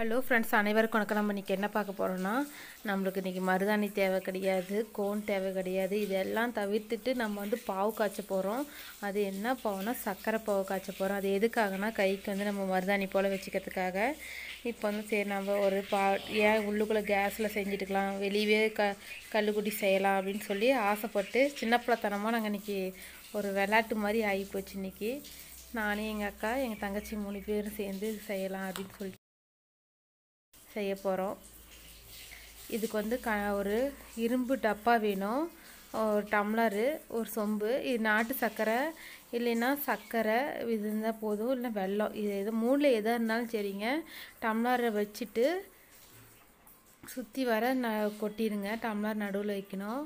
hello friends அனைவருக்கும் வணக்கம் நம்ம இன்றைக்கி என்ன பார்க்க போகிறோன்னா நம்மளுக்கு இன்றைக்கி மருதாணி தேவை கிடையாது கோன் தேவை கிடையாது இதெல்லாம் தவிர்த்துட்டு நம்ம வந்து பாவு காய்ச்ச போகிறோம் அது என்ன பாவுனா சர்க்கரை பாவு காய்ச்ச போகிறோம் அது எதுக்காகனா கைக்கு வந்து நம்ம மருதாணி போல் வச்சுக்கிறதுக்காக இப்போ வந்து சரி நம்ம ஒரு பா ஏன் உள்ளுக்குள்ளே கேஸில் செஞ்சுட்டுக்கலாம் வெளியவே க கல்லுக்குட்டி செய்யலாம் அப்படின்னு சொல்லி ஆசைப்பட்டு சின்ன பிள்ளைத்தனமாக நாங்கள் இன்றைக்கி ஒரு விளாட்டு மாதிரி ஆகிப்போச்சு இன்றைக்கி நானே எங்கள் அக்கா எங்கள் தங்கச்சி மூணு பேரும் சேர்ந்து செய்யலாம் அப்படின்னு சொல்லி செய்ய போகிறோம் இதுக்கு வந்து க ஒரு இரும்பு டப்பா வேணும் ஒரு டம்ளரு ஒரு சொம்பு இது நாட்டு சர்க்கரை இல்லைன்னா சர்க்கரை இது இருந்தால் போதும் இல்லை வெல்லம் இது எது மூணில் எதாக இருந்தாலும் சரிங்க டம்ளரை வச்சுட்டு சுற்றி வர ந கொட்டிடுங்க டம்ளர் நடுவில் வைக்கணும்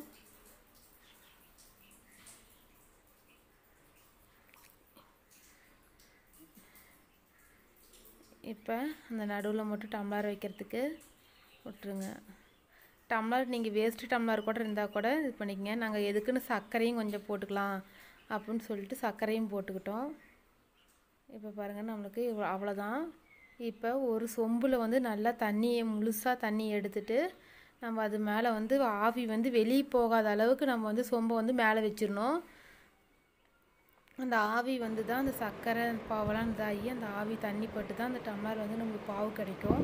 இப்போ அந்த நடுவில் மட்டும் டம்ளர் வைக்கிறதுக்கு விட்டுருங்க டம்ளர் நீங்கள் வேஸ்ட்டு டம்ளர் கூட இருந்தால் கூட இது பண்ணிக்கங்க நாங்கள் எதுக்குன்னு சர்க்கரையும் கொஞ்சம் போட்டுக்கலாம் அப்படின்னு சொல்லிட்டு சர்க்கரையும் போட்டுக்கிட்டோம் இப்போ பாருங்கள் நம்மளுக்கு இவ்வளோ அவ்வளோதான் இப்போ ஒரு சொம்பில் வந்து நல்லா தண்ணியை முழுசாக தண்ணி எடுத்துட்டு நம்ம அது மேலே வந்து ஆவி வந்து வெளியே போகாத அளவுக்கு நம்ம வந்து சொம்பை வந்து மேலே வச்சிடணும் அந்த ஆவி வந்து தான் அந்த சர்க்கரை பாவெல்லாம் இதாகி அந்த ஆவி தண்ணி பட்டு தான் அந்த டம்ளர் வந்து நம்மளுக்கு பாவு கிடைக்கும்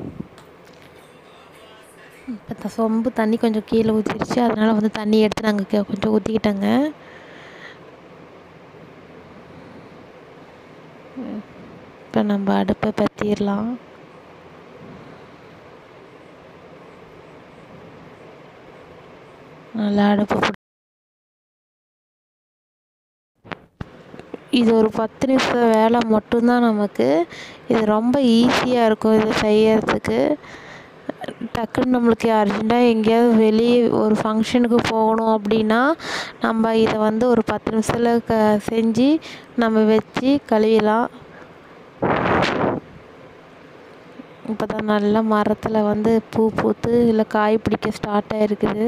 இப்போ சொம்பு தண்ணி கொஞ்சம் கீழே ஊற்றிருச்சு அதனால் வந்து தண்ணி எடுத்து நாங்கள் கொஞ்சம் ஊற்றிக்கிட்டோங்க இப்போ நம்ம அடுப்பை பற்றிடலாம் நல்லா அடுப்பு இது ஒரு பத்து நிமிஷம் வேலை மட்டும்தான் நமக்கு இது ரொம்ப ஈஸியாக இருக்கும் இது செய்யறதுக்கு டக்குன்னு நம்மளுக்கு அர்ஜெண்ட்டாக எங்கேயாவது வெளியே ஒரு ஃபங்க்ஷனுக்கு போகணும் அப்படின்னா நம்ம இதை வந்து ஒரு பத்து நிமிஷத்தில் க செஞ்சு நம்ம வச்சு கழுவிடலாம் இப்போ தான் நல்லா மரத்தில் வந்து பூ பூத்து இல்லை காய் பிடிக்க ஸ்டார்ட் ஆகிருக்குது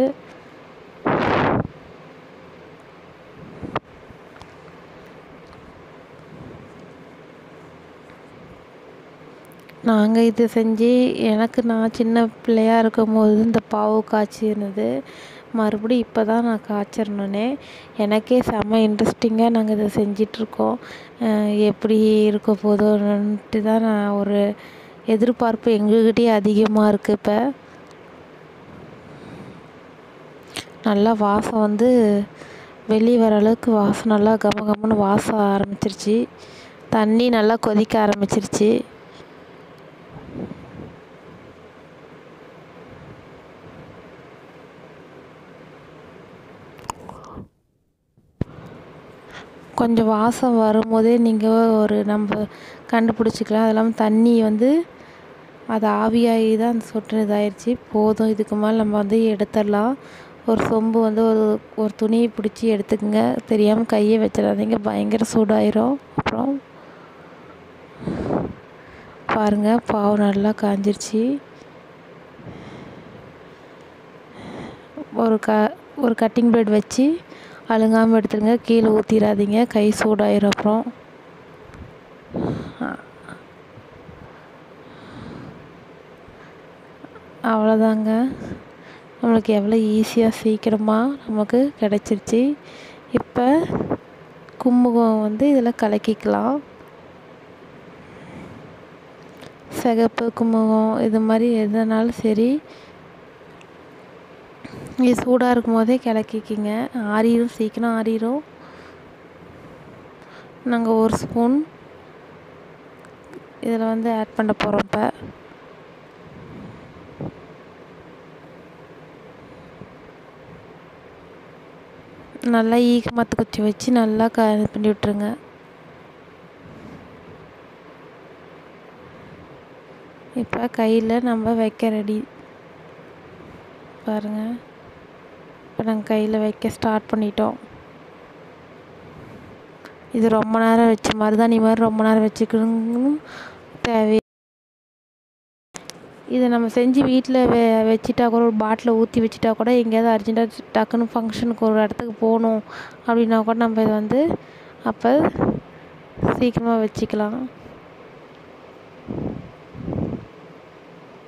நாங்கள் இது செஞ்சு எனக்கு நான் சின்ன பிள்ளையாக இருக்கும்போது இந்த பாவு காய்ச்சிருந்தது மறுபடியும் இப்போ தான் நான் காய்ச்சிருந்தோன்னே எனக்கே செம்ம இன்ட்ரெஸ்டிங்காக நாங்கள் இதை செஞ்சிட்ருக்கோம் எப்படி இருக்க போதோன்ட்டு தான் நான் ஒரு எதிர்பார்ப்பு எங்ககிட்டயே அதிகமாக இருக்குது இப்போ நல்லா வாசம் வந்து வெளியே வர அளவுக்கு வாசம் நல்லா கம கமன்னு வாசம் ஆரம்பிச்சிருச்சு தண்ணி நல்லா கொதிக்க ஆரம்பிச்சிருச்சு கொஞ்சம் வாசம் வரும்போதே நீங்கள் ஒரு நம்ம கண்டுபிடிச்சிக்கலாம் அது இல்லாமல் தண்ணி வந்து அது ஆவியாகி தான் அந்த சொட்டு இதாகிடுச்சு போதும் இதுக்கு மேலே நம்ம வந்து எடுத்துடலாம் ஒரு சொம்பு வந்து ஒரு ஒரு துணியை பிடிச்சி எடுத்துக்கோங்க தெரியாமல் கையை வச்சிடாதீங்க பயங்கர சூடாயிரும் அப்புறம் பாருங்கள் பாவு நல்லா காஞ்சிருச்சு ஒரு க ஒரு கட்டிங் பிளேட் வச்சு அழுங்காமல் எடுத்துருங்க கீழே ஊற்றிடாதீங்க கை சூடாயிரும் அப்புறம் அவ்வளோதாங்க நம்மளுக்கு எவ்வளோ ஈஸியாக சீக்கிரமாக நமக்கு கிடச்சிருச்சு இப்போ கும்பகம் வந்து இதில் கலக்கிக்கலாம் சிகப்பு கும்பகம் இது மாதிரி எதுனாலும் சரி இது சூடாக இருக்கும் போதே கிளக்கிக்கிங்க ஆறிடும் சீக்கிரம் ஆறிடும் நாங்கள் ஒரு ஸ்பூன் இதில் வந்து ஆட் பண்ண போகிறோம் இப்போ நல்லா ஈக மத்து குச்சி வச்சு நல்லா க இது பண்ணி விட்ருங்க இப்போ கையில் நம்ம வைக்க ரெடி பாருங்கள் இப்போ நாங்கள் கையில் வைக்க ஸ்டார்ட் பண்ணிட்டோம் இது ரொம்ப நேரம் வச்சு மருதாணி மாதிரி ரொம்ப நேரம் வச்சுக்கணும் தேவை இதை நம்ம செஞ்சு வீட்டில் வெ வச்சுட்டா கூட ஒரு பாட்டில் ஊற்றி வச்சுட்டா கூட எங்கேயாவது அர்ஜென்ட்டாக டக்குன்னு ஃபங்க்ஷனுக்கு ஒரு இடத்துக்கு போகணும் அப்படின்னா கூட நம்ம இதை வந்து அப்போ சீக்கிரமாக வச்சுக்கலாம்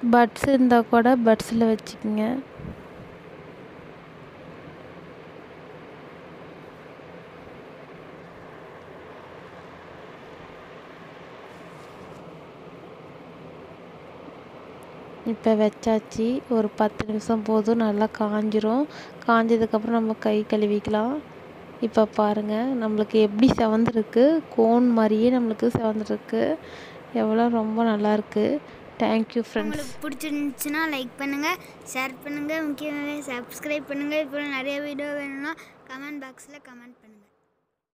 பட்ஸ் இருந்தால் கூட பட்ஸில் வச்சுக்கோங்க இப்போ வச்சாச்சு ஒரு பத்து நிமிஷம் போதும் நல்லா காஞ்சிரும் காஞ்சதுக்கப்புறம் நம்ம கை கழுவிக்கலாம் இப்போ பாருங்கள் நம்மளுக்கு எப்படி செவந்திருக்கு கோன் மாதிரியே நம்மளுக்கு செவந்திருக்கு எவ்வளோ ரொம்ப நல்லாயிருக்கு தேங்க்யூ ஃப்ரெண்ட்ஸ் உங்களுக்கு பிடிச்சிருந்துச்சுன்னா லைக் பண்ணுங்கள் ஷேர் பண்ணுங்கள் முக்கியமாக சப்ஸ்கிரைப் பண்ணுங்கள் இப்போ நிறைய வீடியோ வேணும்னா கமெண்ட் பாக்ஸில் கமெண்ட் பண்ணுங்கள்